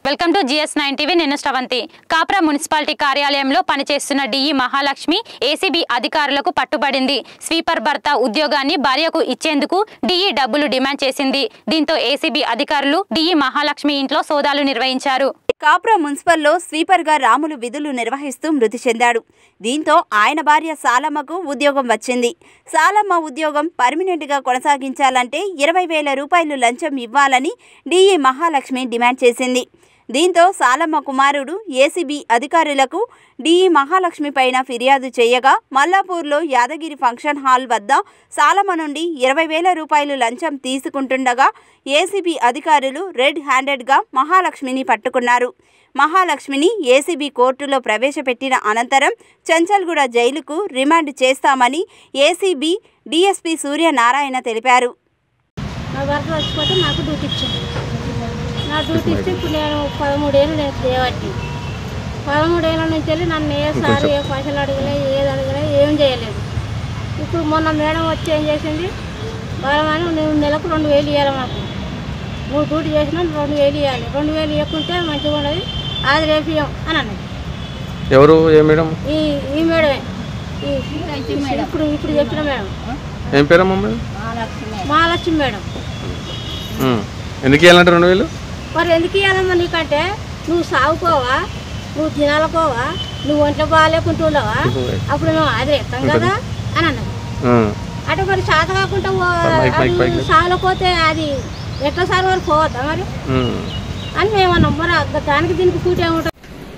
Welcome to GS nine TV నేను Sravanthi Kapra municipality కార్యాలయంలో పనిచేస్తున్న డిఈ మహాలక్ష్మి ఏసీబీ అధికారులకు పట్టుబడింది స్వీపర్ భర్త ఉద్యోగాన్ని భార్యకు ఇచ్చేందుకు డిఈ డబ్బులు డిమాండ్ చేసింది దీంతో ఏసీబీ అధికారులు డిఈ మహాలక్ష్మి ఇంట్లో సోదాలు నిర్వహించారు కాప్రా మున్సిపల్లో స్వీపర్గా రాములు విధులు నిర్వహిస్తూ మృతి చెందాడు దీంతో ఆయన భార్య సాలమ్మకు ఉద్యోగం వచ్చింది సాలమ్మ ఉద్యోగం పర్మినెంట్గా కొనసాగించాలంటే ఇరవై వేల రూపాయలు లంచం ఇవ్వాలని డిఈ మహాలక్ష్మి డిమాండ్ చేసింది దీంతో సాలమ్మ కుమారుడు ఏసీబీ అధికారులకు డిఈ మహాలక్ష్మి పైన ఫిర్యాదు చేయగా మల్లాపూర్లో యాదగిరి ఫంక్షన్ హాల్ వద్ద సాలమ్మ నుండి ఇరవై వేల రూపాయలు లంచం తీసుకుంటుండగా ఏసీబీ అధికారులు రెడ్ హ్యాండెడ్గా మహాలక్ష్మిని పట్టుకున్నారు మహాలక్ష్మిని ఏసీబీ కోర్టులో ప్రవేశపెట్టిన అనంతరం చంచల్గూడ జైలుకు రిమాండ్ చేస్తామని ఏసీబీ డీఎస్పీ సూర్యనారాయణ తెలిపారు నా భర్త చచ్చిపోతే నాకు డ్యూటీ ఇచ్చింది నా డ్యూటీ ఇస్తే ఇప్పుడు నేను పదమూడేళ్ళు నేను చేయబట్టి పదమూడేళ్ళ నుంచి వెళ్ళి నన్ను ఏ సార్ ఏ పైసలు అడగలే ఏది అడగలే ఏం చేయలేదు ఇప్పుడు మొన్న మేడం వచ్చి ఏం చేసింది బలమని నువ్వు నెలకు రెండు వేలు ఇవ్వాలి మాకు నువ్వు డ్యూటీ చేసినా రెండు వేలు ఇవ్వాలి రెండు వేలు ఇవ్వకుంటే మంచిగా ఉండదు అది రేపు ఇవ్వం అని అన్నది ఎవరు ఏ మేడం ఈ ఈ మేడమే ఈ ఇప్పుడు ఇప్పుడు చెప్పిన మేడం ఏం పేరమ్మా మేడం మహాలక్ష్మి మేడం ఉమ్. ఎందుకు ఇవ్వాలంటే రెండు వేలు మరి ఎందుకు ఇవ్వాలమ్మా నీకంటే నువ్వు సాగుకోవా నువ్వు తినాలకోవా నువ్వు ఒంట్లో బాగాలేకుంటుండవా అప్పుడు నువ్వు అది ఎత్తాం కదా అని అన్నది ఉమ్. అంటే మరి శాత కాకుండా మైక్, మైక్, మైక్. సాగలేకపోతే అది ఎట్లా సార్ వరకు పోవద్దా మరి ఉమ్. అని మేమన్నాం మరి ఆ దానికి దీనికి కూటి ఏముంటుంది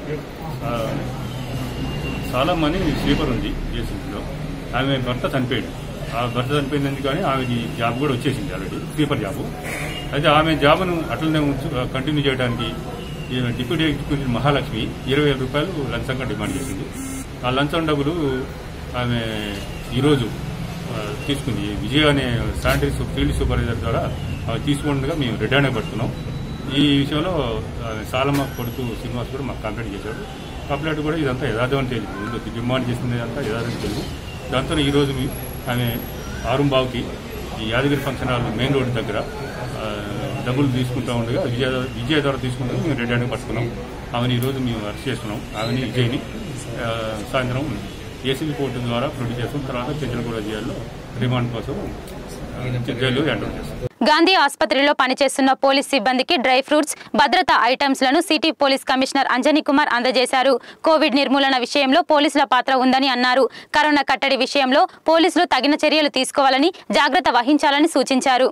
సాలమ్మని స్లీపర్ ఉంది జేసీబీలో ఆమె భర్త చనిపోయాడు ఆ భర్త చనిపోయిందని కానీ ఆమెకి జాబ్ కూడా వచ్చేసింది ఆల్రెడీ స్లీపర్ జాబు అయితే ఆమె జాబ్ను అట్లనే ఉంచు కంటిన్యూ చేయడానికి ఈ డిప్యూటీ ఎగ్జిక్యూటివ్ మహాలక్ష్మి ఇరవై వేల రూపాయలు లంచంగా డిమాండ్ చేసింది ఆ లంచం డబ్బులు ఆమె ఈరోజు ఆ, తీసుకుంది విజయ్ అనే శానిటరీ సూ- ఫీల్డ్ సూపర్వైజర్ ద్వారా అవి తీసుకుండగా మేము రెడ్ హ్యాండ్ పడుతున్నాం ఈ విషయంలో ఆ, సాలమ్మ కొడుకు శ్రీనివాస్ కూడా మాకు కంప్లైంట్ చేశాడు కంప్లైంట్ కూడా ఇదంతా యథార్థమని తెలియదు ముందు డిమాండ్ చేసింది ఇదంతా యథార్థం తెలియదు దాంతో ఈరోజు మీ- ఆమె ఆరుంబావుకి ఈ Yadagiri function hall main road దగ్గర ఆ, డబ్బులు తీసుకుంటా ఉండగా విజయ విజయ ద్వారా తీసుకుంటాం మేము రెడ్ హ్యాండ్ పట్టుకున్నాం ఆమెను ఈరోజు మేము అరెస్ట్ చేస్తున్నాం ఆమెని విజయ్ని ఆ, సాయంత్రం ఏసీబీ కోర్టు ద్వారా ప్రొడ్యూస్ చేస్తాం తర్వాత చెంచలగూడ జైల్లో రిమాండ్ కోసం ఆ, జైలు ఎంటర్ చేస్తాం గాంధీ ఆసుపత్రిలో పనిచేస్తున్న పోలీస్ సిబ్బందికి డ్రై ఫ్రూట్స్ భద్రతా ఐటమ్స్ లను city police commissioner Anjani Kumar అందజేశారు కోవిడ్ నిర్మూలన విషయంలో పోలీసుల పాత్ర ఉందని అన్నారు కరోనా కట్టడి విషయంలో పోలీసులు తగిన చర్యలు తీసుకోవాలని జాగ్రత్త వహించాలని సూచించారు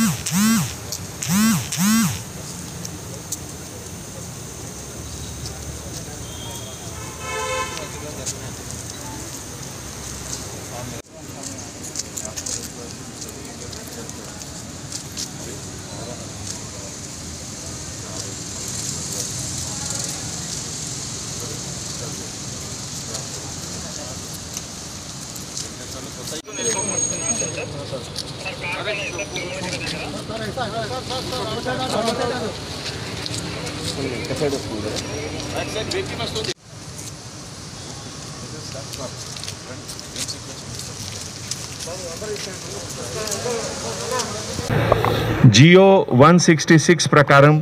జియో వన్ సిక్స్టీ సిక్స్ ప్రకారం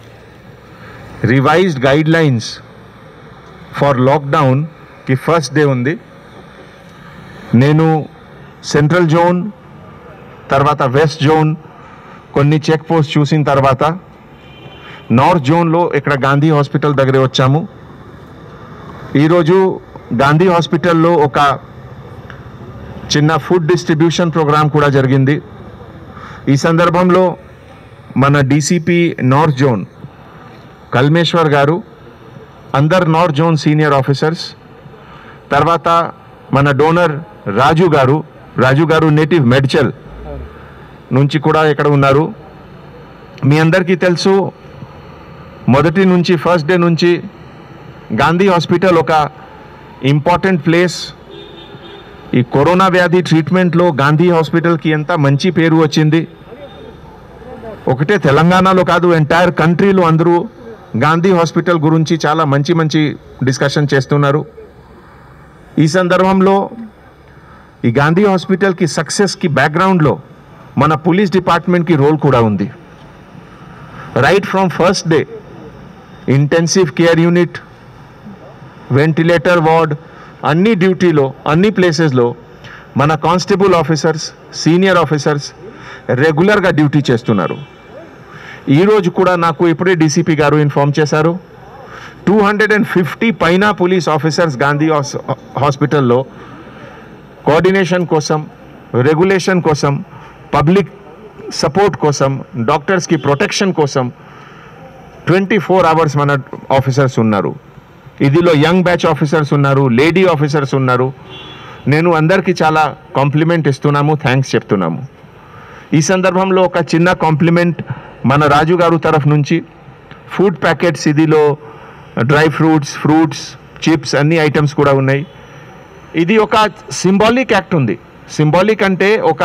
రివైజ్డ్ గైడ్ లైన్స్ ఫర్ లాక్డౌన్కి ఫస్ట్ డే ఉంది నేను సెంట్రల్ జోన్ తర్వాత వెస్ట్ జోన్ కొన్ని చెక్ పోస్ట్ చూసిన తర్వాత నార్త్ జోన్లో ఇక్కడ గాంధీ హాస్పిటల్ దగ్గర వచ్చాము ఈరోజు గాంధీ హాస్పిటల్లో ఒక చిన్న ఫుడ్ డిస్ట్రిబ్యూషన్ ప్రోగ్రామ్ కూడా జరిగింది ఈ సందర్భంలో మన డీసీపీ నార్త్ జోన్ కల్మేశ్వర్ గారు అందర్ నార్త్ జోన్ సీనియర్ ఆఫీసర్స్ తర్వాత మన డోనర్ రాజు గారు రాజు గారు నేటివ్ మెడ్చల్ నుంచి కూడా ఇక్కడ ఉన్నారు మీ అందరికీ తెలుసు మొదటి నుంచి ఫస్ట్ డే నుంచి గాంధీ హాస్పిటల్ ఒక ఇంపార్టెంట్ ప్లేస్ ఈ కరోనా వ్యాధి ట్రీట్మెంట్లో గాంధీ హాస్పిటల్కి ఎంత మంచి పేరు వచ్చింది ఒకటే తెలంగాణలో కాదు ఎంటైర్ కంట్రీలో అందరూ గాంధీ హాస్పిటల్ గురించి చాలా మంచి మంచి డిస్కషన్ చేస్తున్నారు ఈ సందర్భంలో ఈ గాంధీ హాస్పిటల్కి సక్సెస్కి బ్యాక్గ్రౌండ్లో మన పోలీస్ డిపార్ట్మెంట్కి రోల్ కూడా ఉంది right from first day intensive care unit ventilator ward అన్ని డ్యూటీలో అన్ని ప్లేసెస్లో మన కానిస్టేబుల్ ఆఫీసర్స్ సీనియర్ ఆఫీసర్స్ రెగ్యులర్గా డ్యూటీ చేస్తున్నారు ఈరోజు కూడా నాకు ఇప్పుడే డీసీపీ గారు ఇన్ఫామ్ చేశారు టూ హండ్రెడ్ అండ్ ఫిఫ్టీ పైన పోలీస్ ఆఫీసర్స్ గాంధీ హాస్- హాస్పిటల్లో కోఆర్డినేషన్ కోసం రెగ్యులేషన్ కోసం పబ్లిక్ సపోర్ట్ కోసం డాక్టర్స్కి ప్రొటెక్షన్ కోసం ట్వంటీ ఫోర్ అవర్స్ మన ఆఫీసర్స్ ఉన్నారు ఇదిలో యంగ్ బ్యాచ్ ఆఫీసర్స్ ఉన్నారు లేడీ ఆఫీసర్స్ ఉన్నారు నేను అందరికీ చాలా కాంప్లిమెంట్ ఇస్తున్నాము థ్యాంక్స్ చెప్తున్నాము ఈ సందర్భంలో ఒక చిన్న కాంప్లిమెంట్ మన రాజు గారు తరఫు నుంచి ఫుడ్ ప్యాకెట్స్ ఇదిలో డ్రై ఫ్రూట్స్ ఫ్రూట్స్ చిప్స్ అన్ని ఐటమ్స్ కూడా ఉన్నాయి ఇది ఒక సింబాలిక్ యాక్ట్ ఉంది సింబాలిక్ అంటే ఒక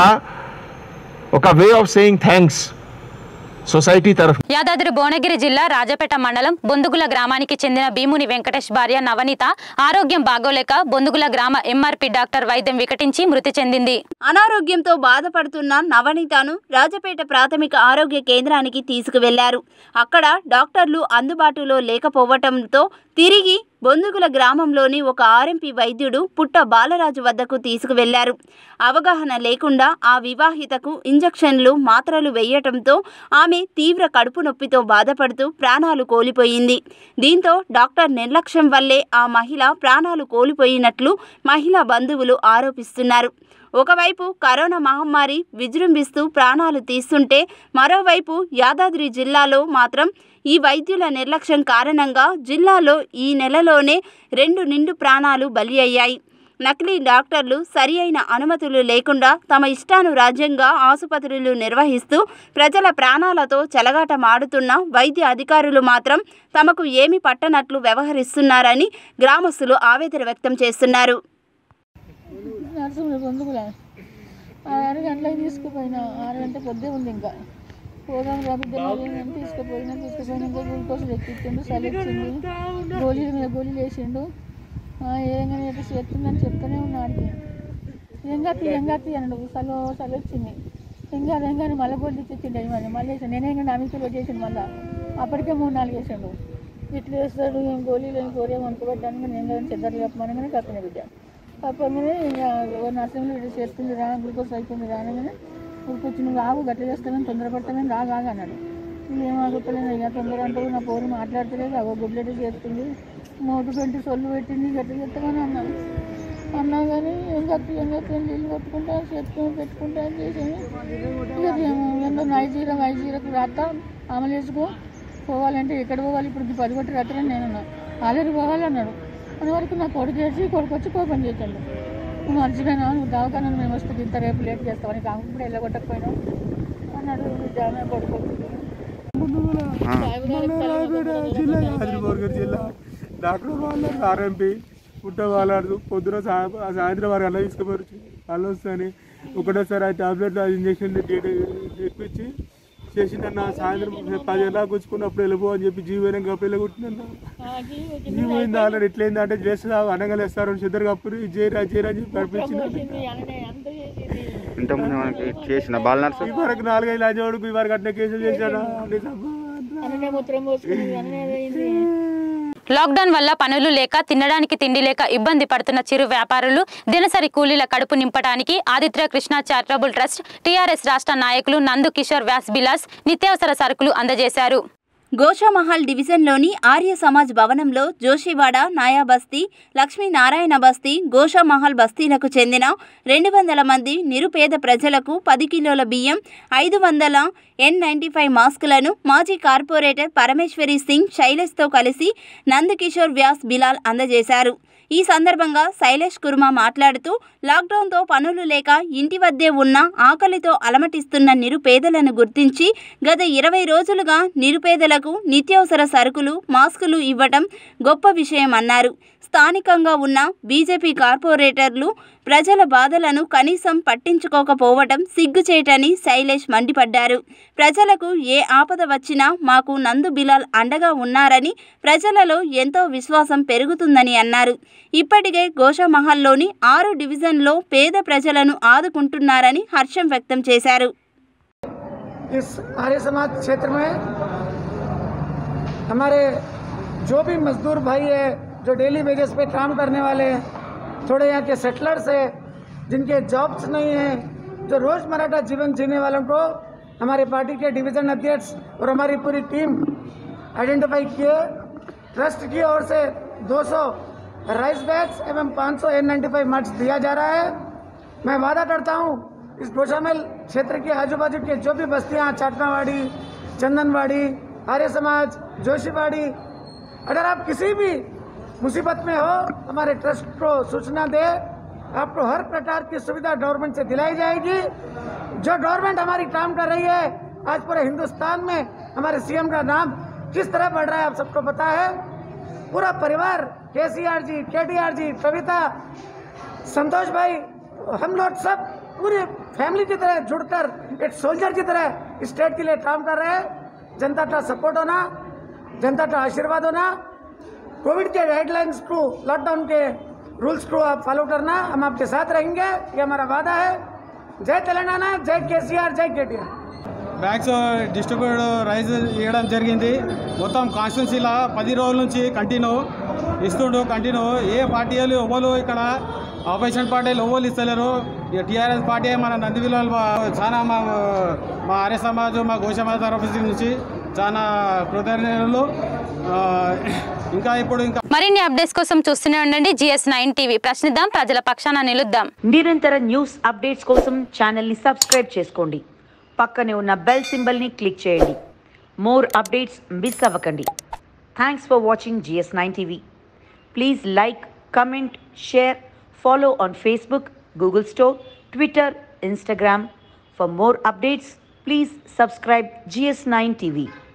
ఒక way of saying thanks society తరఫు యాదాద్రి భువనగిరి జిల్లా రాజపేట మండలం బొందుగుల గ్రామానికి చెందిన భీముని వెంకటేష్ భార్య నవనీత ఆరోగ్యం బాగోలేక బొందుగుల గ్రామ ఎంఆర్పి డాక్టర్ వైద్యం వికటించి మృతి చెందింది అనారోగ్యంతో బాధపడుతున్న నవనీతను రాజపేట ప్రాథమిక ఆరోగ్య కేంద్రానికి తీసుకువెళ్లారు అక్కడ డాక్టర్లు అందుబాటులో లేకపోవటంతో తిరిగి బొందుగుల గ్రామంలోని ఒక ఆర్ఎంపీ వైద్యుడు పుట్ట బాలరాజు వద్దకు తీసుకువెళ్లారు అవగాహన లేకుండా ఆ వివాహితకు ఇంజెక్షన్లు మాత్రలు వేయటంతో ఆమె తీవ్ర కడుపు నొప్పితో బాధపడుతూ ప్రాణాలు కోల్పోయింది దీంతో డాక్టర్ నిర్లక్ష్యం వల్లే ఆ మహిళ ప్రాణాలు కోల్పోయినట్లు మహిళా బంధువులు ఆరోపిస్తున్నారు ఒకవైపు కరోనా మహమ్మారి విజృంభిస్తూ ప్రాణాలు తీస్తుంటే మరోవైపు యాదాద్రి జిల్లాలో మాత్రం ఈ వైద్యుల నిర్లక్ష్యం కారణంగా జిల్లాలో ఈ నెలలోనే రెండు నిండు ప్రాణాలు బలి అయ్యాయి నకిలీ డాక్టర్లు సరి అయిన అనుమతులు లేకుండా తమ ఇష్టానురాజ్యంగా ఆసుపత్రులు నిర్వహిస్తూ ప్రజల ప్రాణాలతో చెలగాటమాడుతున్న వైద్య అధికారులు మాత్రం తమకు ఏమి పట్టనట్లు వ్యవహరిస్తున్నారని గ్రామస్తులు ఆవేదన వ్యక్తం చేస్తున్నారు నరసింహ పొందుకులే ఆరు గంటలకు తీసుకుపోయినా ఆరు గంట పొద్దే ఉంది ఇంకా పోదాం రబిద్దాం అని తీసుకుపోయినా తీసుకుపోయినాక గ్లూకోజ్ ఎక్కించిండు చలి ఇచ్చింది గోళీల మీద గోళీలు వేసిండు ఏదైనా ఎట్లా చేస్తుందని చెప్తూనే ఉన్నాడు ఎంగతి ఎంగతి అన్నాడు చలో చలి వచ్చింది ఇంకా ఎంగాని మళ్ళీ గోళీ ఇచ్చిండు మరి మళ్ళీ వేసాను నేనే ఇంకా నమ్మికలో చేసిండు మళ్ళీ అప్పటికే మూడు నాలుగు వేసాడు ఇట్లా వేస్తాడు ఏం గోళీలు ఏం కోరే అనుకోబెట్టాను నేను కదా చెద్దరు చెప్పమనగానే కప్పిన బిడ్డ కప్పగానే ఇంకా నర్సింగ్లో ఇట్లా చేస్తుంది రా గ్లూకోజ్ అయిపోయింది రానగానే ఊరికొచ్చి నువ్వు ఆగు గట్ల చేస్తానని తొందరపడతానని రాగా అన్నాడు ఏం ఆగుతలేదు ఇక తొందర అంటే నా ఫోన్ మాట్లాడతలేదు అగో గుడ్లెట్ చేస్తుంది మోటు పెట్టి సొల్లు పెట్టింది గట్ల చేస్తామని అన్నాను అన్నా కానీ ఏం కత్తి ఏం కత్తి అని నీళ్ళు కొట్టుకుంటా చేతుకొని పెట్టుకుంటా అని చేసేది ఇక ఏమో ఏందో నైజీరా వైజీరకు రాత అమలు చేసుకో పోవాలంటే ఎక్కడ పోవాలి ఇప్పుడు పది కొట్టి రాత్రని నేను అన్నా ఆల్రెడీ పోవాలన్నాడు అని వరకు నా కొడుకు వేసి కొడుకు వచ్చి కోపం చేశాడు నువ్వు మర్చిపోయినా నువ్వు దవాఖాన మేము వస్తే ఇంత రేపు లేట్ చేస్తావని కాకు కూడా వెళ్ళగొట్టకపోయినావు అన్నాడు జామే కొడుకు జిల్లా యాదగిరిగుట్ట జిల్లా డాక్టర్ వాళ్ళు ఆర్ఎంపీ పుట్ట వాళ్ళు పొద్దున సా- సాయంత్రం వారు అలా తీసుకుపోరు వాళ్ళు వస్తాని ఒకటోసారి ఆ టాబ్లెట్ ఇంజక్షన్ డేట్ తెప్పించి చేసిందన్న సాయంత్రం పది ఎలా గుచ్చుకున్నప్పుడు వెళ్ళిపో అని చెప్పి జీవనం కప్పు వెళ్ళగొట్టిందన్న జీవోయింది ఆల్రెడీ ఎట్లయింది అంటే చేస్తే అనగలేస్తారు సిద్ధరు కప్పురు ఇది చేయరా అది చేయరా అని చెప్పి నడిపించింది ఇంతకుముందు మనకి చేసిన బాల నర్సు ఈ వరకు నాలుగైదు లాజోడుకు ఈ వరకు అట్లా కేసులు చేశాడు అన్ననే మూత్రం పోసుకుంది అన్ననే అయింది లాక్డౌన్ వల్ల పనులు లేక తినడానికి తిండి లేక ఇబ్బంది పడుతున్న చిరు వ్యాపారులు దినసరి కూలీల కడుపు నింపడానికి Aditya Krishna charitable trust TRS రాష్ట్ర నాయకులు నందు కిషోర్ వ్యాస్ బిలాస్ నిత్యావసర సరుకులు అందజేశారు గోషామహల్ డివిజన్లోని ఆర్య సమాజ్ భవనంలో జోషివాడ నాయా బస్తీ లక్ష్మీనారాయణ బస్తీ గోషామహల్ బస్తీలకు చెందిన రెండు వందల మంది నిరుపేద ప్రజలకు పది కిలోల బియ్యం ఐదు వందల ఎన్ నైంటీ ఫైవ్ మాస్కులను మాజీ కార్పొరేటర్ పరమేశ్వరి సింగ్ శైలేష్తో కలిసి నందకిషోర్ వ్యాస్ బిలాల్ అందజేశారు ఈ సందర్భంగా శైలేష్ కుర్మా మాట్లాడుతూ లాక్డౌన్తో పనులు లేక ఇంటి వద్దే ఉన్న ఆకలితో అలమటిస్తున్న నిరుపేదలను గుర్తించి గత ఇరవై రోజులుగా నిరుపేదలకు నిత్యావసర సరుకులు మాస్కులు ఇవ్వటం గొప్ప విషయం అన్నారు స్థానికంగా ఉన్న బీజేపీ కార్పొరేటర్లు ప్రజల బాధలను కనీసం పట్టించుకోకపోవటం సిగ్గుచేటని శైలేష్ మండిపడ్డారు ప్రజలకు ఏ ఆపద వచ్చినా మాకు నందు బిలాల్ అండగా ఉన్నారని ప్రజలలో ఎంతో విశ్వాసం పెరుగుతుందని అన్నారు ఇప్పటికే గోషామహల్లోని ఆరు డివిజన్లో పేద ప్రజలను ఆదుకుంటున్నారని హర్షం వ్యక్తం చేశారు इस आर्य समाज क्षेत्र में हमारे जो भी मजदूर भाई है जो डेली वेजेस पे काम करने वाले हैं थोड़े यहाँ के सेटलर्स है जिनके जॉब्स नहीं हैं जो रोज़मर्रा का जीवन जीने वालों को हमारे पार्टी के डिवीज़न अध्यक्ष और हमारी पूरी टीम आइडेंटिफाई किए ट्रस्ट की ओर से 200 राइस बैग्स एवं 500 एन नाइन्टी फाइव मार्क्स दिया जा रहा है मैं वादा करता हूँ इस गोशामेल क्षेत्र के आजू बाजू के जो भी बस्तियाँ चाटनावाड़ी चंदनवाड़ी आर्य समाज जोशीवाड़ी अगर आप किसी भी मुसीबत में हो हमारे ट्रस्ट को सूचना दे आपको हर प्रकार की सुविधा गवर्नमेंट से दिलाई जाएगी जो गवर्नमेंट हमारी काम कर रही है आज पूरे हिंदुस्तान में हमारे सीएम का नाम किस तरह बढ़ रहा है आप सबको पता है पूरा परिवार के सी आर जी के टी आर जी कविता संतोष भाई हम लोग सब पूरी फैमिली की तरह जुड़कर एक सोल्जर की तरह स्टेट के लिए काम कर रहे हैं जनता का सपोर्ट होना जनता का आशीर्वाद होना कोविड के गाइडलाइंस को लॉकडाउन के रूल्स को आप फॉलो करना हम आपके साथ रहेंगे ये हमारा वादा है जय तेलंगाना जय केसीआर जय केटीआर బ్యాగ్స్ డిస్ట్రిబ్యూట్ రైస్ ఇవ్వడం జరిగింది మొత్తం కాన్స్టిట్యున్సీలో పది రోజుల నుంచి కంటిన్యూ ఇస్తుండు కంటిన్యూ ఏ పార్టీ వాళ్ళు ఎవరు ఇక్కడ ఆపోజిషన్ పార్టీలు ఎవరు ఇస్తలేరు ఇక టీఆర్ఎస్ పార్టీ మన నందివిలో చాలా మా మా ఆర్య సమాజ్ మా గోష సమాజ్ తరఫు నుంచి చాలా కృతజ్ఞతలు ఆ, ఇంకా ఇప్పుడు ఇంకా మరిన్ని అప్డేట్స్ కోసం చూస్తూనే ఉండండి జిఎస్ నైన్ టీవీ ప్రశ్నిద్దాం ప్రజల పక్షాన నిలుద్దాం నిరంతర న్యూస్ అప్డేట్స్ కోసం ఛానల్ని సబ్స్క్రైబ్ చేసుకోండి పక్కనే ఉన్న బెల్ సింబల్ని క్లిక్ చేయండి మోర్ అప్డేట్స్ మిస్ అవ్వకండి thanks for watching GS nine TV please like comment share follow on Facebook Google store Twitter Instagram for more updates please subscribe GS nine TV